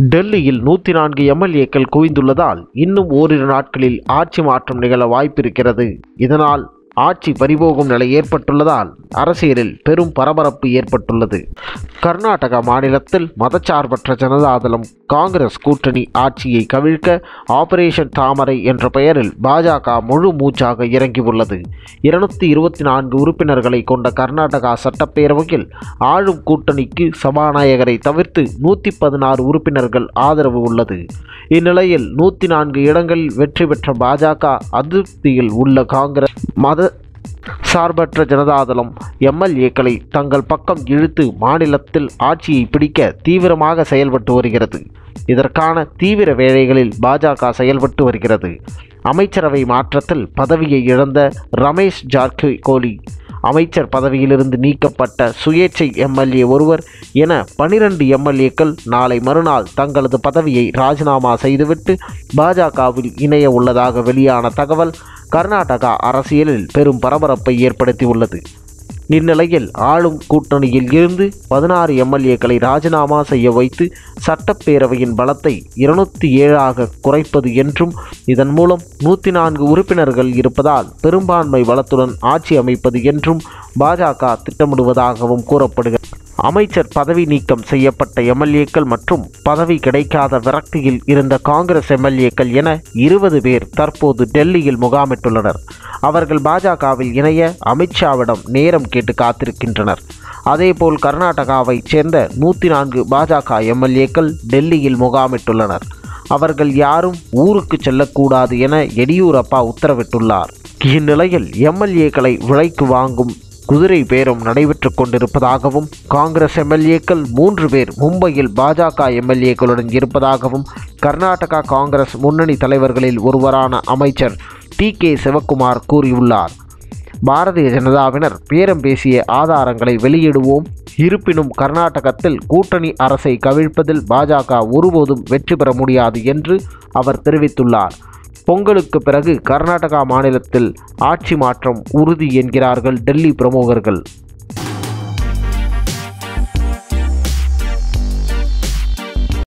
டெல்லியில் நூற்றி நான்கு எம்எல்ஏக்கள் குவிந்துள்ளதால் இன்னும் ஓரிரு நாட்களில் ஆட்சி மாற்றம் நிகழ வாய்ப்பிருக்கிறது இதனால் ஆட்சி பறிபோகும் நிலை ஏற்பட்டுள்ளதால் அரசியலில் பெரும் பரபரப்பு ஏற்பட்டுள்ளது கர்நாடகா மாநிலத்தில் மதச்சார்பற்ற ஜனதாதளம் காங்கிரஸ் கூட்டணி ஆட்சியை கவிழ்க்க ஆபரேஷன் தாமரை என்ற பெயரில் பாஜக முழு மூச்சாக இறங்கியுள்ளது இருநூத்தி இருபத்தி நான்கு உறுப்பினர்களை கொண்ட கர்நாடகா சட்டப்பேரவையில் ஆளும் கூட்டணிக்கு சபாநாயகரை தவிர்த்து நூற்றி பதினாறு உறுப்பினர்கள் ஆதரவு உள்ளது இந்நிலையில் நூற்றி நான்கு இடங்களில் வெற்றி பெற்ற பாஜக அதிருப்தியில் உள்ள காங்கிரஸ் மத சார்பற்ற ஜனதாதளம் எம்எல்ஏக்களை தங்கள் பக்கம் இழுத்து மாநிலத்தில் ஆட்சியை பிடிக்க தீவிரமாக செயல்பட்டு வருகிறது இதற்கான தீவிர வேலைகளில் பாஜக செயல்பட்டு வருகிறது அமைச்சரவை மாற்றத்தில் பதவியை இழந்த ரமேஷ் ஜார்கிகோலி அமைச்சர் பதவியிலிருந்து நீக்கப்பட்ட சுயேட்சை எம்எல்ஏ ஒருவர் என பனிரெண்டு எம்எல்ஏக்கள் நாளை மறுநாள் தங்களது பதவியை ராஜினாமா செய்துவிட்டு பாஜகவில் இணைய உள்ளதாக வெளியான தகவல் கர்நாடகா அரசியலில் பெரும் பரபரப்பை ஏற்படுத்தியுள்ளது இந்நிலையில் ஆளும் கூட்டணியில் இருந்து பதினாறு எம்எல்ஏக்களை ராஜினாமா செய்ய வைத்து சட்டப்பேரவையின் பலத்தை இருநூத்தி ஏழாக குறைப்பது என்றும் இதன் மூலம் நூற்றி நான்கு உறுப்பினர்கள் இருப்பதால் பெரும்பான்மை பலத்துடன் ஆட்சி அமைப்பது என்றும் பாஜக திட்டமிடுவதாகவும் கூறப்படுகிறது அமைச்சர் பதவி நீக்கம் செய்யப்பட்ட எம்எல்ஏக்கள் மற்றும் பதவி கிடைக்காத விரக்தியில் இருந்த காங்கிரஸ் எம்எல்ஏக்கள் என இருபது பேர் தற்போது டெல்லியில் முகாமிட்டுள்ளனர் அவர்கள் பாஜகவில் இணைய அமித்ஷாவிடம் நேரம் கேட்டு காத்திருக்கின்றனர் அதேபோல் கர்நாடகாவைச் சேர்ந்த நூற்றி நான்கு பாஜக எம்எல்ஏக்கள் டெல்லியில் முகாமிட்டுள்ளனர் அவர்கள் யாரும் ஊருக்கு செல்லக்கூடாது என எடியூரப்பா உத்தரவிட்டுள்ளார் இந்நிலையில் எம்எல்ஏக்களை விலைக்கு வாங்கும் குதிரை பேரம் நடைபெற்று கொண்டிருப்பதாகவும் காங்கிரஸ் எம்எல்ஏக்கள் மூன்று பேர் மும்பையில் பாஜக எம்எல்ஏக்களுடன் இருப்பதாகவும் கர்நாடகா காங்கிரஸ் முன்னணி தலைவர்களில் ஒருவரான அமைச்சர் டி கே சிவக்குமார் கூறியுள்ளார் பாரதிய ஜனதாவினர் பேரம் பேசிய ஆதாரங்களை வெளியிடுவோம் இருப்பினும் கர்நாடகத்தில் கூட்டணி அரசை கவிழ்ப்பதில் பாஜக ஒருபோதும் வெற்றி பெற முடியாது என்று அவர் தெரிவித்துள்ளார் பொங்கலுக்கு பிறகு கர்நாடகா மாநிலத்தில் ஆட்சி மாற்றம் உறுதி என்கிறார்கள் டெல்லி பிரமுகர்கள்